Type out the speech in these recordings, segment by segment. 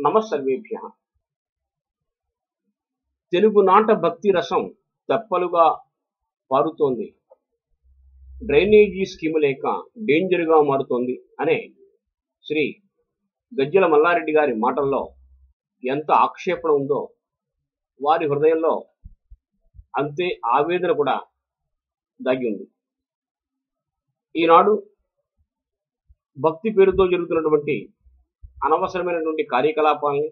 నమస్సర్వేభ్య తెలుగు నాట భక్తి రసం తెప్పలుగా పారుతోంది డ్రైనేజీ స్కీము లేక డేంజర్గా మారుతోంది అనే శ్రీ గజ్జల మల్లారెడ్డి గారి మాటల్లో ఎంత ఆక్షేపణ ఉందో వారి హృదయంలో అంతే ఆవేదన కూడా దాగి ఉంది ఈనాడు భక్తి పేరుతో జరుగుతున్నటువంటి అనవసరమైనటువంటి కార్యకలాపాలని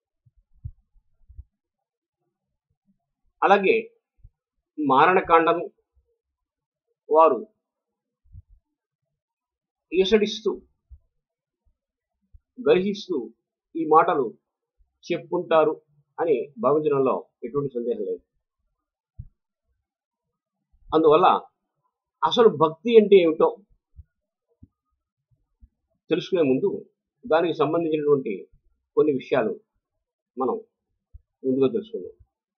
అలాగే మారణకాండను వారు ఈసడిస్తూ గర్హిస్తూ ఈ మాటలు చెప్పుకుంటారు అని భావించడంలో ఎటువంటి సందేహం లేదు అందువల్ల అసలు భక్తి అంటే ఏమిటో తెలుసుకునే ముందు దానికి సంబంధించినటువంటి కొన్ని విషయాలు మనం ముందుగా తెలుసుకుందాం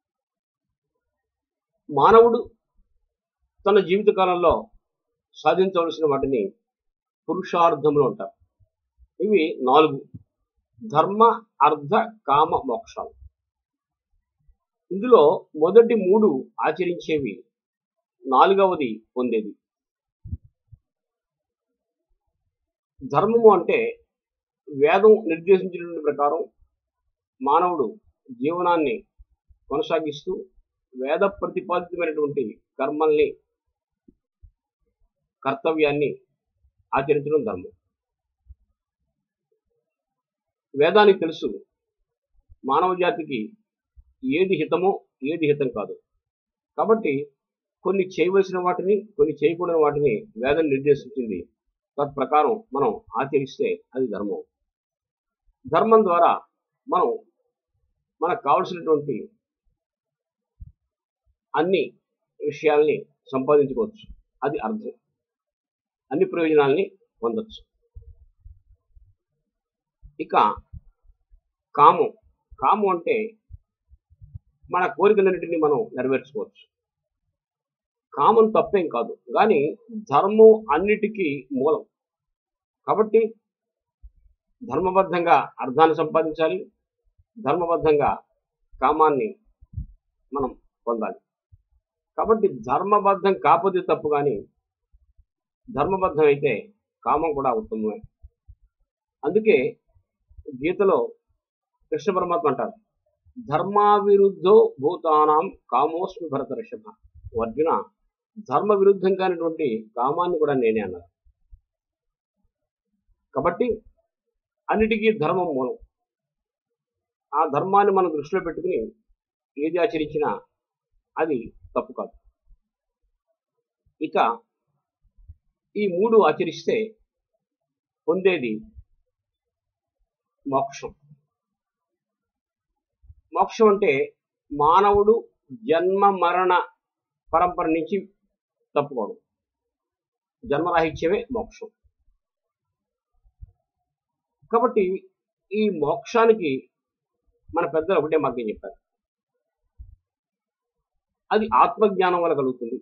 మానవుడు తన జీవిత కాలంలో సాధించవలసిన వాటిని పురుషార్థములు అంటారు ఇవి నాలుగు ధర్మ అర్థ కామ మోక్షాలు ఇందులో మొదటి మూడు ఆచరించేవి నాలుగవది పొందేది ధర్మము అంటే వేదం నిర్దేశించినటువంటి ప్రకారం మానవుడు జీవనాన్ని కొనసాగిస్తూ వేద ప్రతిపాదితమైనటువంటి కర్మల్ని కర్తవ్యాన్ని ఆచరించడం ధర్మం వేదానికి తెలుసు మానవ జాతికి ఏది హితమో ఏది హితం కాదు కాబట్టి కొన్ని చేయవలసిన వాటిని కొన్ని చేయకూడని వాటిని వేదం నిర్దేశించింది తత్ప్రకారం మనం ఆచరిస్తే అది ధర్మం ధర్మం ద్వారా మనం మనకు కావలసినటువంటి అన్ని విషయాల్ని సంపాదించుకోవచ్చు అది అర్థం అన్ని ప్రయోజనాల్ని పొందొచ్చు ఇక కామం కామం అంటే మన కోరికలన్నింటినీ మనం నెరవేర్చుకోవచ్చు కామం తప్పేం కాదు కానీ ధర్మం అన్నిటికీ మూలం కాబట్టి ధర్మబద్ధంగా అర్థాన్ని సంపాదించాలి ధర్మబద్ధంగా కామాన్ని మనం పొందాలి కాబట్టి ధర్మబద్ధం కాకపోతే తప్పు కానీ ధర్మబద్ధం అయితే కామం కూడా ఉత్తమమే అందుకే గీతలో కృష్ణ పరమాత్మ అంటారు ధర్మావిరుద్ధో భూతానాం కామోస్మి భరత ఋషభ అర్జున ధర్మ విరుద్ధం కానిటువంటి కామాన్ని కూడా నేనే అన్నారు కాబట్టి అన్నిటికీ ధర్మం మూలం ఆ ధర్మాన్ని మనం దృష్టిలో పెట్టుకుని ఏది ఆచరించినా అది తప్పు కాదు ఇక ఈ మూడు ఆచరిస్తే పొందేది మోక్షం మోక్షం అంటే మానవుడు జన్మ మరణ పరంపర నుంచి తప్పుకోవడం జన్మరాహిత్యమే మోక్షం కాబట్టి ఈ మోక్షానికి మన పెద్దలు ఒకటే మార్గం చెప్పారు అది ఆత్మజ్ఞానం వల్ల కలుగుతుంది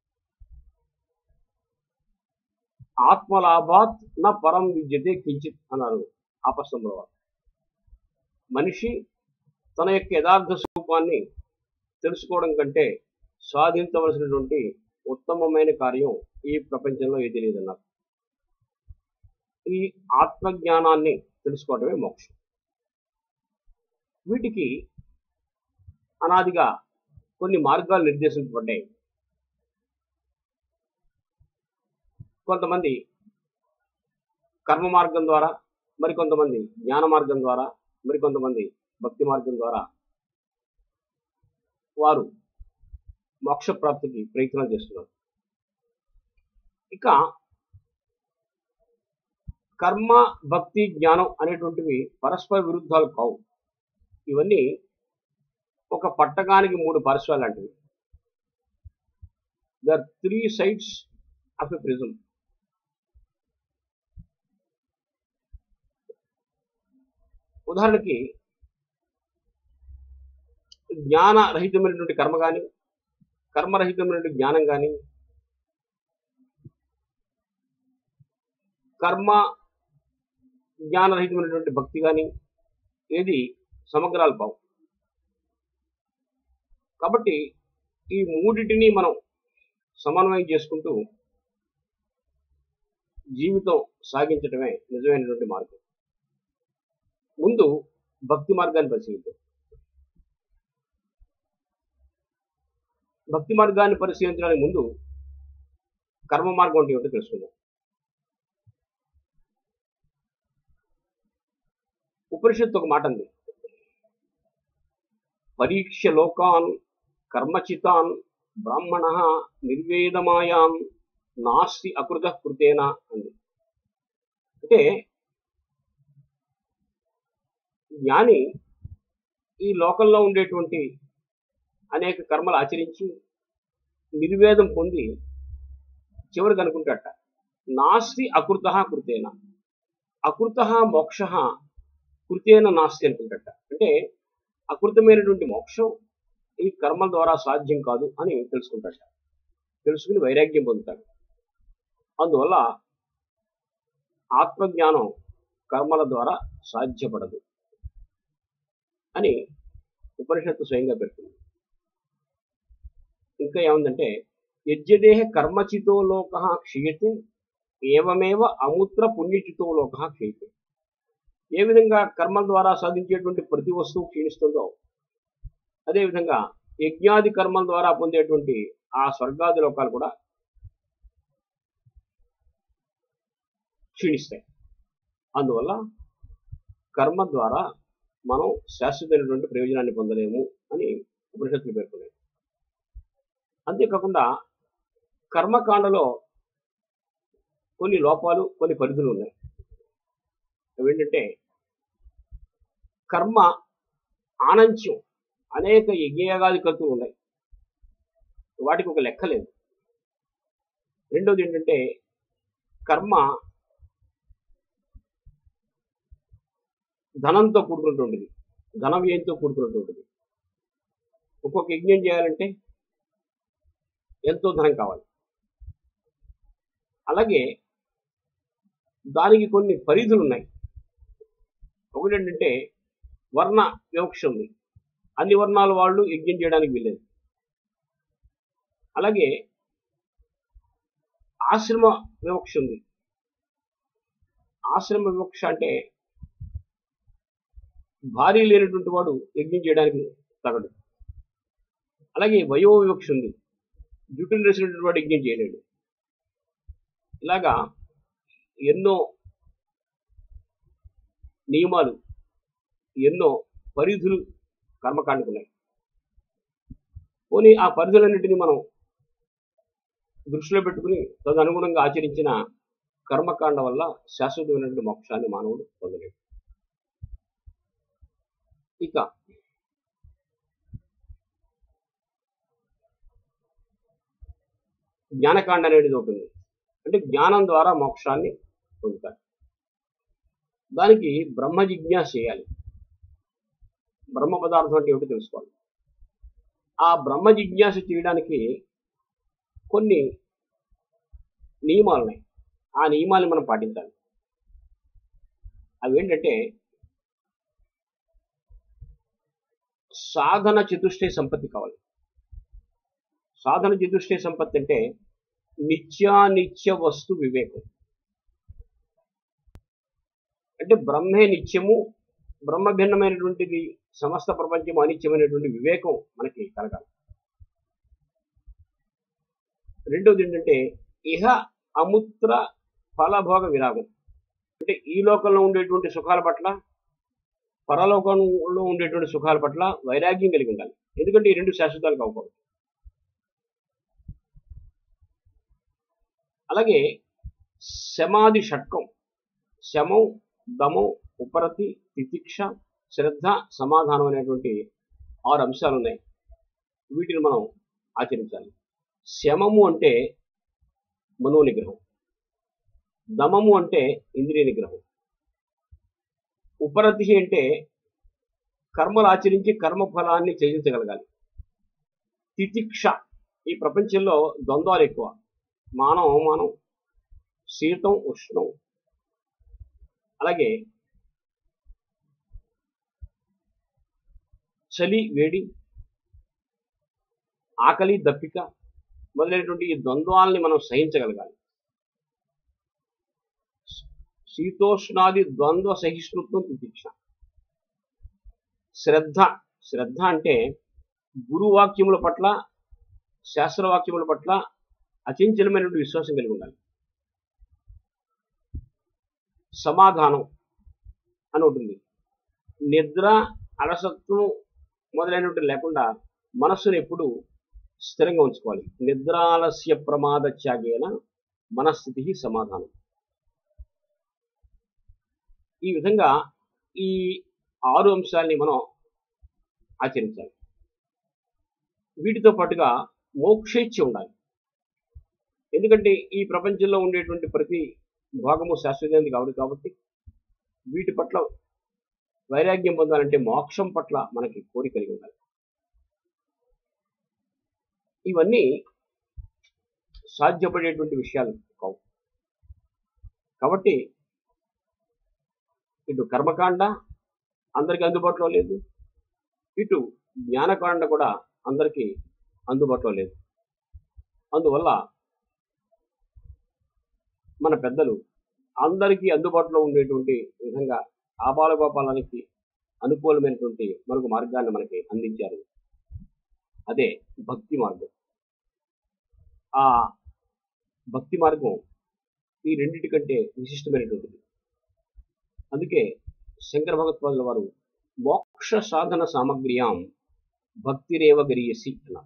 ఆత్మలాభాత్ నా పరం విద్యతే కించిత్ అన్నారు ఆపస్తంభుల వారు మనిషి తన యొక్క యథార్థ స్వరూపాన్ని తెలుసుకోవడం కంటే సాధించవలసినటువంటి ఉత్తమమైన కార్యం ఈ ప్రపంచంలో ఏది లేదన్నారు ఈ ఆత్మజ్ఞానాన్ని తెలుసుకోవడమే మోక్షం వీటికి అనాదిగా కొన్ని మార్గాలు నిర్దేశించబడ్డాయి కొంతమంది కర్మ మార్గం ద్వారా మరికొంతమంది జ్ఞాన మార్గం ద్వారా మరికొంతమంది భక్తి మార్గం ద్వారా వారు మోక్ష ప్రాప్తికి ప్రయత్నం చేస్తున్నారు ఇక కర్మ భక్తి జ్ఞానం అనేటువంటివి పరస్పర విరుద్ధాలు కావు ఇవన్నీ ఒక పట్టకానికి మూడు పార్శ్వాలు లాంటివి their three sides of a prism ఉదాహరణకి జ్ఞానరహితమైనటువంటి కర్మ కానీ కర్మరహితమైనటువంటి జ్ఞానం కానీ కర్మ జ్ఞానరహితమైనటువంటి భక్తి కానీ ఏది సమగ్రాల్భావం కాబట్టి ఈ మూడిటిని మనం సమన్వయం చేసుకుంటూ జీవితం సాగించడమే నిజమైనటువంటి మార్గం ముందు భక్తి మార్గాన్ని పరిశీలిద్దాం భక్తి మార్గాన్ని పరిశీలించడానికి ముందు కర్మ మార్గం అంటే ఏమిటో తెలుసుకుందాం ఉపనిషత్తు ఒక మాట ఉంది పరీక్ష లోకాన్ కర్మచితాన్ బ్రాహ్మణ నిర్వేదమాయాన్ నాస్తి అకృత కృతేన అంది అంటే జ్ఞాని ఈ లోకంలో ఉండేటువంటి అనేక కర్మలు ఆచరించి నిర్వేదం పొంది చివరికి అనుకుంటాట నాస్తి అకృత కృతేన అకృత మోక్ష కృతేన నాస్తి అనుకుంటాట అంటే అకృతమైనటువంటి మోక్షం ఈ కర్మల ద్వారా సాధ్యం కాదు అని తెలుసుకుంటాట తెలుసుకుని వైరాగ్యం పొందుతాడు అందువల్ల ఆత్మజ్ఞానం కర్మల ద్వారా సాధ్యపడదు అని ఉపనిషత్తు స్వయంగా పెడుతుంది ఇంకా ఏముందంటే యజ్ఞదేహ కర్మచితో లోక క్షీయతే ఏవమేవ అముత్ర పుణ్యచితో లోక క్షీయతే ఏ విధంగా కర్మల ద్వారా సాధించేటువంటి ప్రతి వస్తువు క్షీణిస్తుందో అదేవిధంగా యజ్ఞాది కర్మల ద్వారా పొందేటువంటి ఆ స్వర్గాది లోకాలు కూడా క్షీణిస్తాయి అందువల్ల కర్మ ద్వారా మనం శాశ్వతమైనటువంటి ప్రయోజనాన్ని పొందలేము అని ఉపనిషత్తులు పేర్కొన్నాయి అంతేకాకుండా కర్మకాండలో కొన్ని లోపాలు కొన్ని పరిధులు ఉన్నాయి అవేంటంటే కర్మ ఆనంత్యం అనేక యజ్ఞయాగాది కర్తులు ఉన్నాయి వాటికి ఒక లెక్క లేదు రెండోది ఏంటంటే కర్మ ధనంతో కూడుకున్నటువంటిది ధన వ్యయంతో కూడుకున్నటువంటిది ఒక్కొక్క యజ్ఞం చేయాలంటే ఎంతో ధనం కావాలి అలాగే దానికి కొన్ని పరిధులు ఉన్నాయి ఒకటి ఏంటంటే వర్ణ వివక్ష ఉంది అన్ని వర్ణాల వాళ్ళు యజ్ఞం చేయడానికి వీలేదు అలాగే ఆశ్రమ వివక్ష ఉంది ఆశ్రమ వివక్ష అంటే భార్య లేనటువంటి వాడు యజ్ఞం చేయడానికి తగడు అలాగే వయో వివక్ష ఉంది జుట్టును వేసినటువంటి వాడు యజ్ఞం చేయలేడు ఇలాగా ఎన్నో నియమాలు ఎన్నో పరిధులు కర్మకాండకున్నాయి పోనీ ఆ పరిధులన్నింటినీ మనం దృష్టిలో పెట్టుకుని తదనుగుణంగా ఆచరించిన కర్మకాండ వల్ల శాశ్వతమైనటువంటి మోక్షాన్ని మానవుడు పొందలేడు ఇక జ్ఞానకాండ అనేది ఒకటి అంటే జ్ఞానం ద్వారా మోక్షాన్ని పొందుతారు దానికి బ్రహ్మ జిజ్ఞాస చేయాలి బ్రహ్మ పదార్థం అంటే ఏమిటో తెలుసుకోవాలి ఆ బ్రహ్మ జిజ్ఞాస చేయడానికి కొన్ని నియమాలు ఉన్నాయి ఆ నియమాలు మనం పాటించాలి అవి ఏంటంటే సాధన చతుష్టయ సంపత్తి కావాలి సాధన చతుష్టయ సంపత్తి అంటే నిత్యానిత్య వస్తు వివేకం అంటే బ్రహ్మే నిత్యము బ్రహ్మ భిన్నమైనటువంటిది సమస్త ప్రపంచం అనిత్యమైనటువంటి వివేకం మనకి కలగాలి రెండవది ఏంటంటే ఇహ అముత్ర ఫలభోగ విరాగం అంటే ఈ లోకంలో ఉండేటువంటి సుఖాల పట్ల పరలోకంలో ఉండేటువంటి సుఖాల పట్ల వైరాగ్యం కలిగి ఉండాలి ఎందుకంటే ఈ రెండు శాశ్వతాలు కావకూడదు అలాగే శమాది షట్కం శమం దమం ఉపరతి తితిక్ష శ్రద్ధ సమాధానం అనేటువంటి ఆరు అంశాలు ఉన్నాయి వీటిని మనం ఆచరించాలి శమము అంటే మనోనిగ్రహం దమము అంటే ఇంద్రియ నిగ్రహం ఉపరతి అంటే కర్మలు ఆచరించి కర్మఫలాన్ని త్యజించగలగాలి తితిక్ష ఈ ప్రపంచంలో ద్వంద్వాలు ఎక్కువ మానం అవమానం శీతం ఉష్ణం అలాగే చలి వేడి ఆకలి దప్పిక మొదలైనటువంటి ఈ ద్వంద్వాలని మనం సహించగలగాలి శీతోష్ణాది ద్వంద్వ సహిష్ణుత్వం తితిక్ష శ్రద్ధ శ్రద్ధ అంటే గురువాక్యముల పట్ల శాస్త్రవాక్యముల పట్ల అచంచలమైనటువంటి విశ్వాసం కలిగి ఉండాలి సమాధానం అని ఉంటుంది నిద్ర అలసత్వం మొదలైనటువంటి లేకుండా మనస్సును ఎప్పుడు స్థిరంగా ఉంచుకోవాలి నిద్రాలస్య ప్రమాద త్యాగేన మనస్థితి సమాధానం ఈ విధంగా ఈ ఆరు అంశాలని మనం ఆచరించాలి వీటితో పాటుగా మోక్షేచ్ఛ ఉండాలి ఎందుకంటే ఈ ప్రపంచంలో ఉండేటువంటి ప్రతి భాగము శాశ్వతమైనది కాదు కాబట్టి వీటి పట్ల వైరాగ్యం పొందాలంటే మోక్షం పట్ల మనకి కోరిక కలిగి ఉండాలి ఇవన్నీ సాధ్యపడేటువంటి విషయాలు కావు కాబట్టి ఇటు కర్మకాండ అందరికీ అందుబాటులో లేదు ఇటు జ్ఞానకాండ కూడా అందరికీ అందుబాటులో లేదు అందువల్ల మన పెద్దలు అందరికీ అందుబాటులో ఉండేటువంటి విధంగా ఆబాలగోపాలానికి అనుకూలమైనటువంటి మనకు మార్గాన్ని మనకి అందించారు అదే భక్తి మార్గం ఆ భక్తి మార్గం ఈ రెండింటి కంటే విశిష్టమైనటువంటిది అందుకే శంకర భగవత్పాదుల వారు మోక్ష సాధన సామగ్ర్యాం భక్తిరేవ గరియసి అన్నారు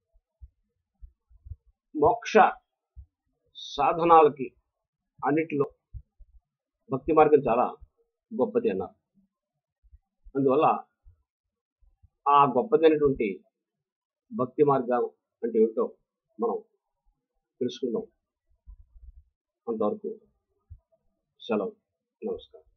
మోక్ష సాధనాలకి అన్నిటిలో భక్తి మార్గం చాలా గొప్పది అన్నారు అందువల్ల ఆ గొప్పదైనటువంటి భక్తి మార్గం అంటే ఏమిటో మనం తెలుసుకుందాం అంతవరకు సెలవు నమస్కారం